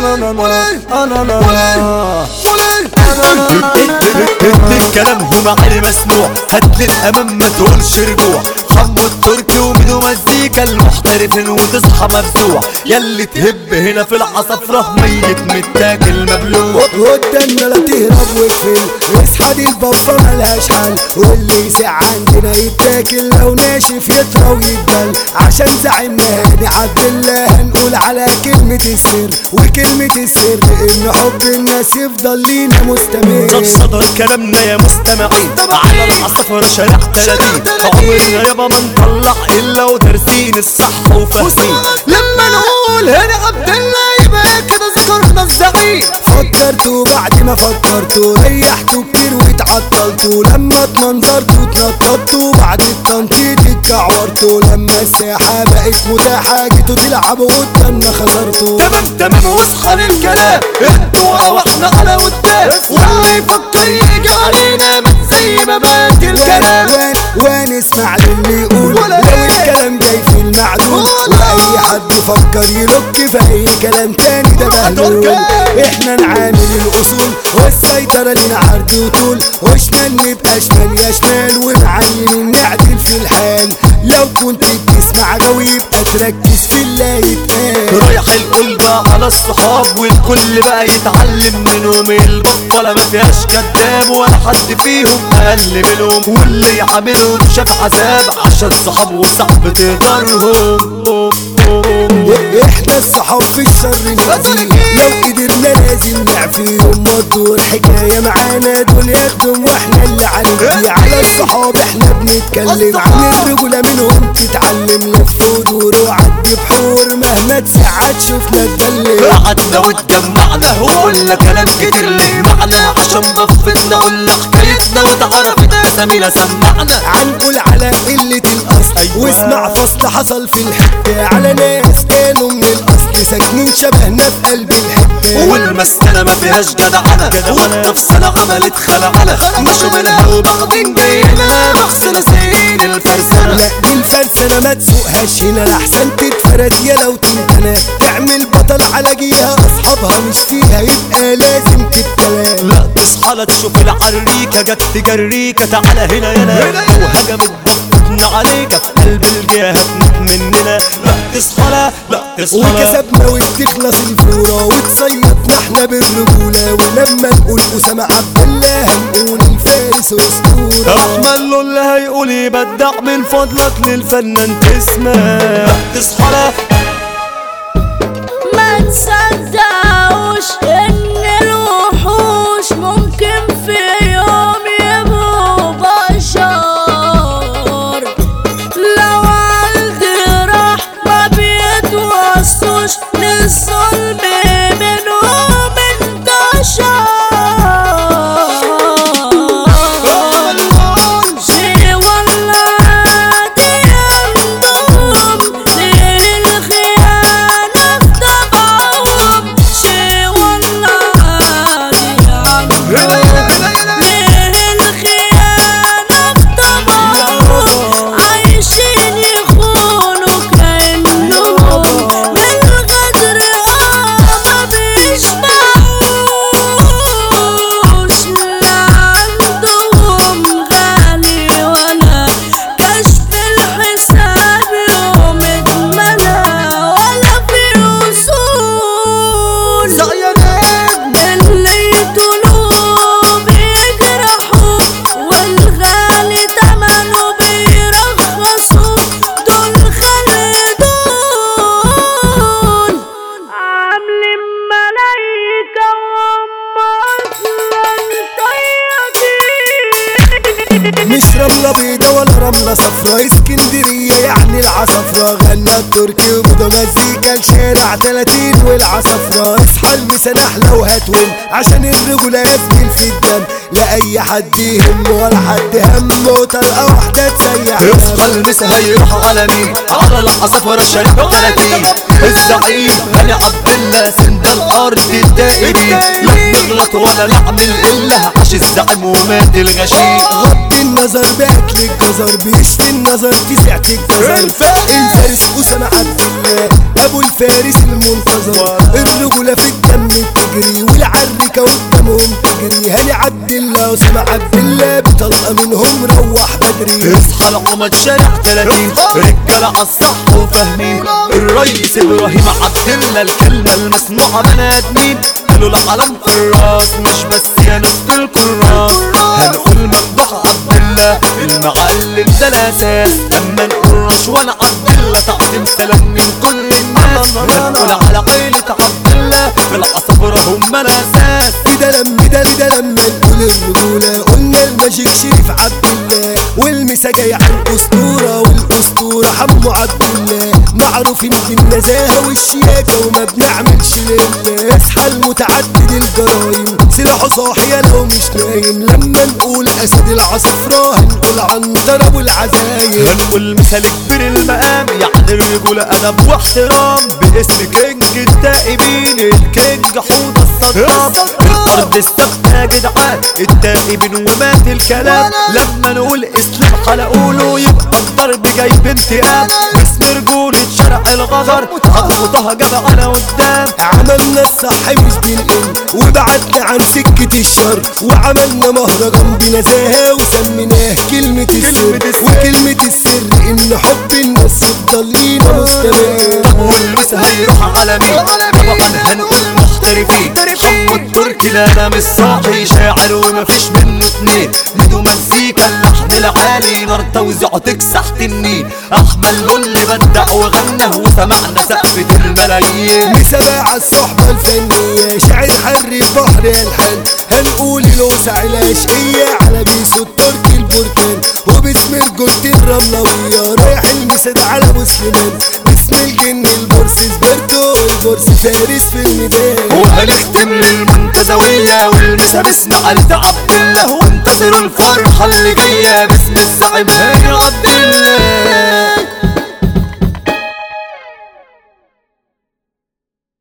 انا انا انا انا كلامهم عالي مسموع هات للامام ما تقولش رجوع حمو التركي وميدو مزيكا المحترفين وتصحى مفزوع ياللي تهب هنا في العصفرة ميت متاكل مبلوع قدامنا لا تهرب وتفل اصحى دي البوصة ملهاش حل واللي يسع عندنا يتاكل لو ناشف يطرى ويتبل عشان زعيمنا هاني عبد الله هنقول على كلمة السر وكلمة السر ان حب الناس يفضل لينا مستمر طب صدر كلامنا يا مستمعين على العصفرة شارع 30 عمرنا يابا ما نطلع الا ودارسين الصح وفاهمين لما نقول هنا عبد الله يبقى كده ذكرنا الزعيم فكرتوا بعد ما فكرتوا ريحتوا كتير واتعطلتوا لما اتمنظرتوا اتنططتوا بعد التنطيط اتكعورتوا لما الساحة بقت متاحة جيتوا تلعبوا قدامنا خسرتوا تمام تمام واصحى للكلام الدعاء واحنا على قدام واللي يفكر يجي علينا مات زي ما مات الكلام وين وين اسمع للي يقول لو الكلام جاي في المعدول واي حد فكر يلك في اي كلام تاني ده بهلول احنا نعامل الاصول والسيطرة لنا عرض وطول وشمال نبقى شمال يا شمال ونعين نعدل في الحال لو كنت بتسمع قوي يبقى تركز في اللي يتقال رايح القلبة على الصحاب والكل بقى يتعلم منهم البطلة ما فيهاش كداب ولا حد فيهم اقل منهم واللي يعاملهم شاف عذاب عشان صحاب وصاحب تقدرهم احنا الصحاب في الشر نقضي لو قدرنا لازم نعفيهم مدور حكاية معانا دول يخدم واحنا اللي عندي على الصحاب احنا بنتكلم عن الرجولة منهم تتعلم لف ودور وعدي بحور مهما تسعد شفنا تدلل قعدنا واتجمعنا وقلنا كلام كتير ليه معنى عشان ضفتنا قلنا حكايتنا واتعرفت اسامينا سمعنا عنقول على قلة الأصل واسمع فصل حصل في الحتة على ناس كانوا من الأصل ساكنين شبهنا في قلب الحتة والمسألة ما فيهاش جدعنة والتفصيلة عملت خلعنة مشوا منها وبعدين جاينا مغسلة سيد الفرسانة لا دي الفرسانة ما تسوقهاش هنا الأحسن تتفرد يا لو تنتنى تعمل بطل على جيها أصحابها مش فيها يبقى لازم تتكلم لا تصحى لا تشوف العريكة جت تجريكة تعالى هنا يلا لو هجمت ضغطتنا عليك في قلب الجهة هتموت مننا لا تصحى لا لا تصحى لا وكسبنا وبتخلص الفورة وتصيطنا احنا بالرجولة ولما نقول أسامة عبد الله هنقول الفارس أسطورة احمد له اللي هيقول يبدع من فضلك للفنان تسمع لا تصحى لا ما تصدقوش ان الوحوش ممكن في يوم يبقوا بشر لو عالجراح ما بيتوصوش للظلم منهم انتشر شي ولا عادي عندهم للخيانة في طبعهم شي ولا عادي عندهم للخيانة في طبعهم عايشين يخونوا كأنهم بالغدر اه ما بيشبعوش لا عندهم غالي ولا كشف الحساب يوم اتمنى ولا في وصول اللي يدنوا بيجرحوا والغالي تمنه بيرخصوا دول خلدون عاملين ملايكة وهم أصلا طيبين مش رملة بيضة ولا رملة صفرا اسكندرية يعني العصفرة غنى التركي وبدو مزيكا الشارع 30 والعصفرة اصحى المسا احلى وهتون عشان الرجولة يسجل في الدم لا اي حد يهم ولا حد هم وطلقة واحدة تسيح اصحى المسا هيروح على مين على العصفرة شارع 30 الزعيم هاني عبد الله سند الارض الدائرين لا نغلط ولا نعمل الا عاش الزعيم ومات الغشيم غض النظر باكل الجزر بيشفي النظر في سعة الجزر الفارس أسامة عبد الله أبو الفارس المنتظر الرجولة في الدم العمد شارع 30 رجالة عالصح وفاهمين الريس ابراهيم عبد الله الكلمة المسموعة بني ادمين قالوا العلم في الراس مش بس يا ناس في الكراس هنقول ممدوح عبد الله المعلم ده الاساس اما نقول رشوان عبد الله تعظيم سلام من كل الناس هنقول على عيلة عبد الله في العصفرة هم الاساس كده لم ده كده لما نقول الرجولة قلنا الماجيك شريف عبد الله والمسا جاي عن أسطورة والأسطورة حمو عبد الله معروفين بالنزاهة والشياكة وما بنعملش لله اصحى المتعدد الجرايم سلاحه صاحية لو مش نايم لما نقول أسد العصفرة هنقول عنتر أبو العزايم هنقول مثال كبير المقام يعني الرجولة أدب واحترام باسم كينج التائبين الكينج حوض الصدام الأرض الثابتة يا جدعان التائبين ومات الكلام لما نقول اسلام حلقوله يبقى الضرب جايب انتقام اسم رجولة شرع الغدر عضمتها جدعانة قدام عملنا الصح مش بالقل وبعدنا عن سكة الشر وعملنا مهرجان بنزاهة وسميناه كلمة السر السر. وكلمة السر إن حب الناس يفضل لينا مستمر طب والمس هيروح على مين طبعا هنقول محترفين حمو التركي لا انا مش صاحي شاعر ومفيش منه اتنين ميدو مزيكا اللحن العالي نار توزيعه تكسح تنين احمد اللي بدع وغنى وسمعنا سقفة الملايين مسابعة الصحبة الفنية شاعر حر البحر الحن هنقول الوسع العشقية على بيسو التركي البركان وباسم الجند الرملوية رايح المسد على مسلمان باسم الجن البورس سبرتو البورس فارس في الميدان وهنختم للمنتزوية والمسا باسم عيلة عبد الله وانتظروا الفرحة اللي جاية باسم الزعيم هاني عبد الله